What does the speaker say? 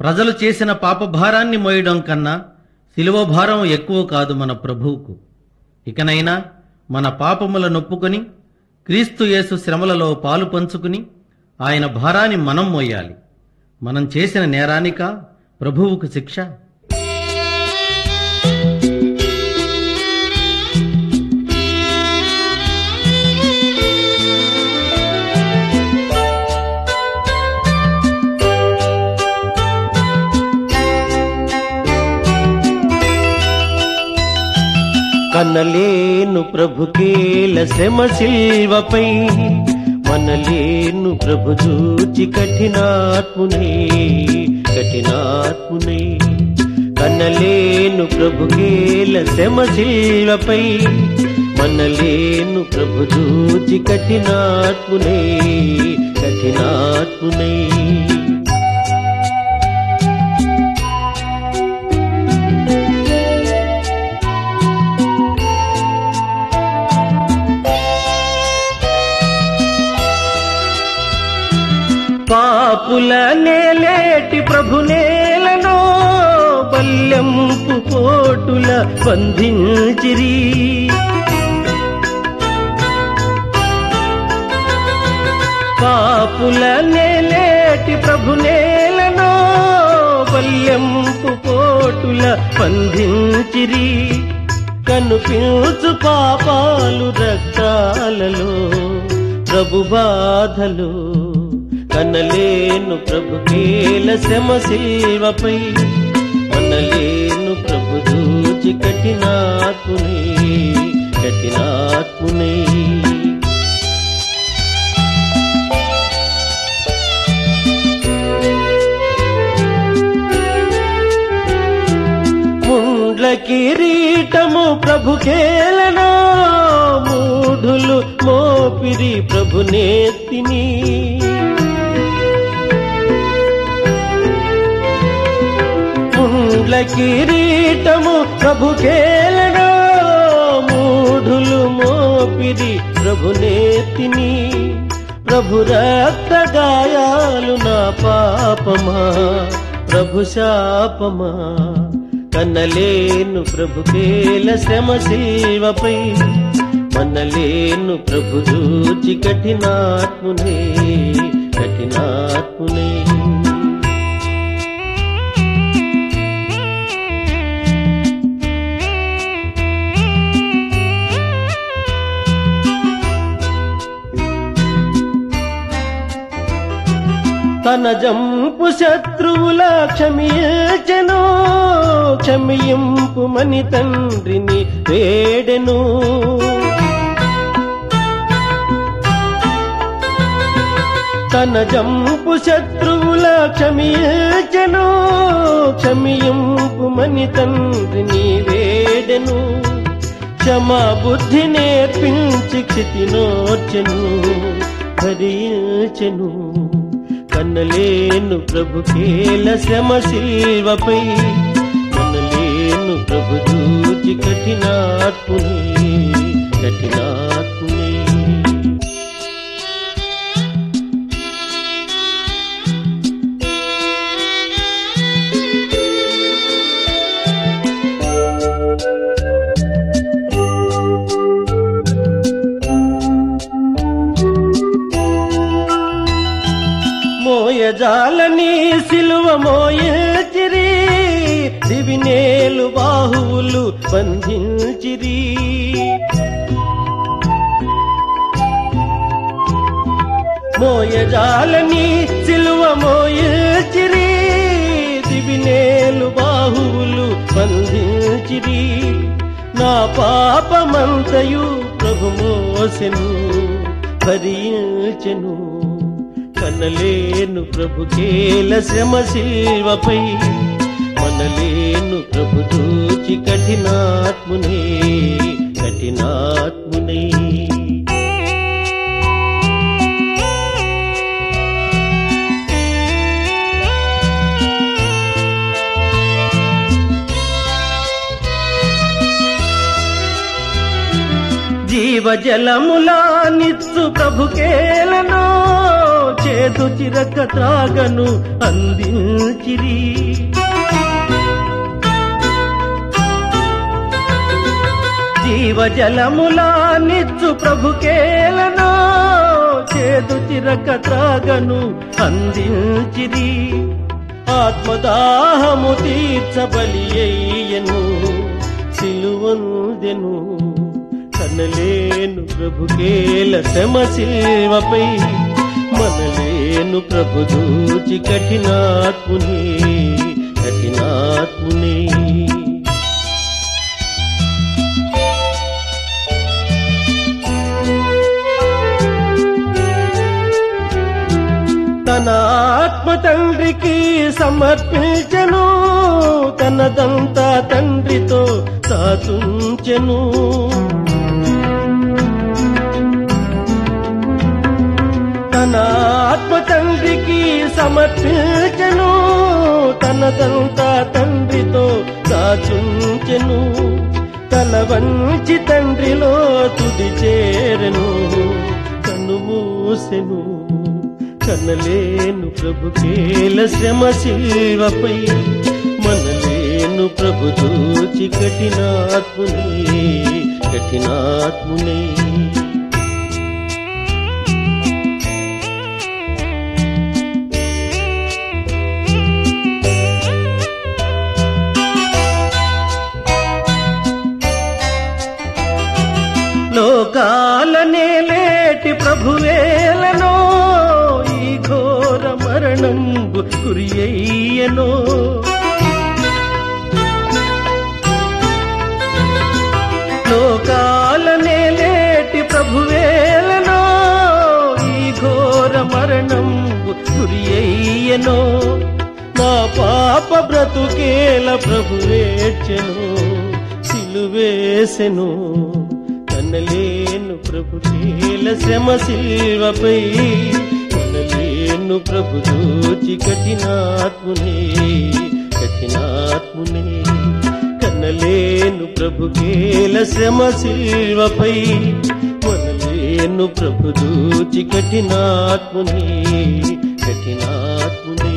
ప్రజలు చేసిన పాపభారాన్ని మోయడం కన్నా శిలువ భారం ఎక్కువ కాదు మన ప్రభువుకు ఇకనైనా మన పాపముల నొప్పుకొని క్రీస్తు యేసు శ్రమలలో పాలు పంచుకుని ఆయన భారాన్ని మనం మోయాలి మనం చేసిన నేరానిక ప్రభువుకు శిక్ష కనలేను ప్రభుకేల శ్రమ శిల్వపై మనలేను ప్రభు చూచి కఠినాత్మునే కఠినాత్మునే కనలేను ప్రభుకేల శ్రమ శిల్వపై మనలేను ప్రభు చూచి కఠినాత్మునే కఠినాత్మునే పాపుల నేలేటి ప్రభు నేలను బల్యంపు కోటుల బంధించిరి పాపుల నేలేటి ప్రభు నేలను బల్యంపు కోటుల బంధించిరి కనుపించు పాపాలు రక్తాలలో ప్రభు బాధలు కనలేను ప్రభు కేల శ్రమ శిల్వపై మనలేను ప్రభు దూచి కఠినాత్మునే కఠినాత్మునే ముండ్ల కిరీటము ప్రభు కేలనో మూఢులు మోపిరి ప్రభు నేతిని ముండ్ల కిరీటము ప్రభు కేలనో మూఢులు మోపిరి ప్రభు నేతిని ప్రభు రక్త గాయాలు నా పాపమా ప్రభు శాపమా కన్నలేను ప్రభు కేల శ్రమ శిల్వపై మనలేను ప్రభు దూచి కఠినాత్మునే కఠినాత్మునే తన జంపు శత్రువుల క్షమించెను క్షమింపు మని తండ్రిని వేడెను తన జంపు శత్రువుల క్షమించెను క్షమింపు మని తండ్రిని వేడెను క్షమా బుద్ధి నేర్పించి క్షితినోర్చెను భరించెను కన్నలేను ప్రభు కేల శ్రమ శిల్వపై మనలేను ప్రభు దూచి కఠినాత్మునే కఠినాత్మునే మోయజాలని సిలువ మోయచిరి దివినేలు బాహువులు బంధించిరి మోయజాలని సిలువ మోయచిరి దివినేలు బాహువులు బంధించిరి నా పాపమంతయు ప్రభు మోసెను భరించెను కనలేను ప్రభు కేల శ్రమ శిల్వపై మనలేను ప్రభు దూచి కఠినాత్మునే కఠినాత్మునే జీవజలములా నిత్సు ప్రభు కేలను చేదు చిరక త్రాగను అందించిరి జీవజలములా నిచ్చు ప్రభుకేలను చేదు చిరక త్రాగను అందించిరి ఆత్మదాహము తీర్చబలి అయ్యను సిలువందెను కనలేను ప్రభుకేల శ్రమ శిల్వపై మనలేను ప్రభు దూచి కఠినాత్ముని కఠినాత్ముని తన ఆత్మ తండ్రికి సమర్పించెను తనదంతా తండ్రితో సాతుంచెను తన ఆత్మ తండ్రికి సమర్పించెను తనదంతా తండ్రితో దాచుంచెను తల వంచి తండ్రిలో తుది చేరెను కను మూసెను కనలేను ప్రభుకేల శ్రమ శిల్వపై మనలేను ప్రభు దూచి కఠినాత్ముని కఠినాత్ముని లోకాలనే లేటి ప్రభువేలనో ఈ ఘోర మరణంబు కురియయ్యనో లోకాలనే లేటి ప్రభువేలనో ఈ ఘోర మరణంబు కురియయ్యనో నా పాప బ్రతుకేల ప్రభువేర్చెను సిలువేసెను కనలేను ప్రభు కేల శ్రమ శిల్వపై కనలేను ప్రభు దూచి కఠినాత్ముని కఠినాత్ముని కనలేను ప్రభు కేల శ్రమ శిల్వపై మనలేను ప్రభు దూచి కఠినాత్ముని కఠినాత్ముని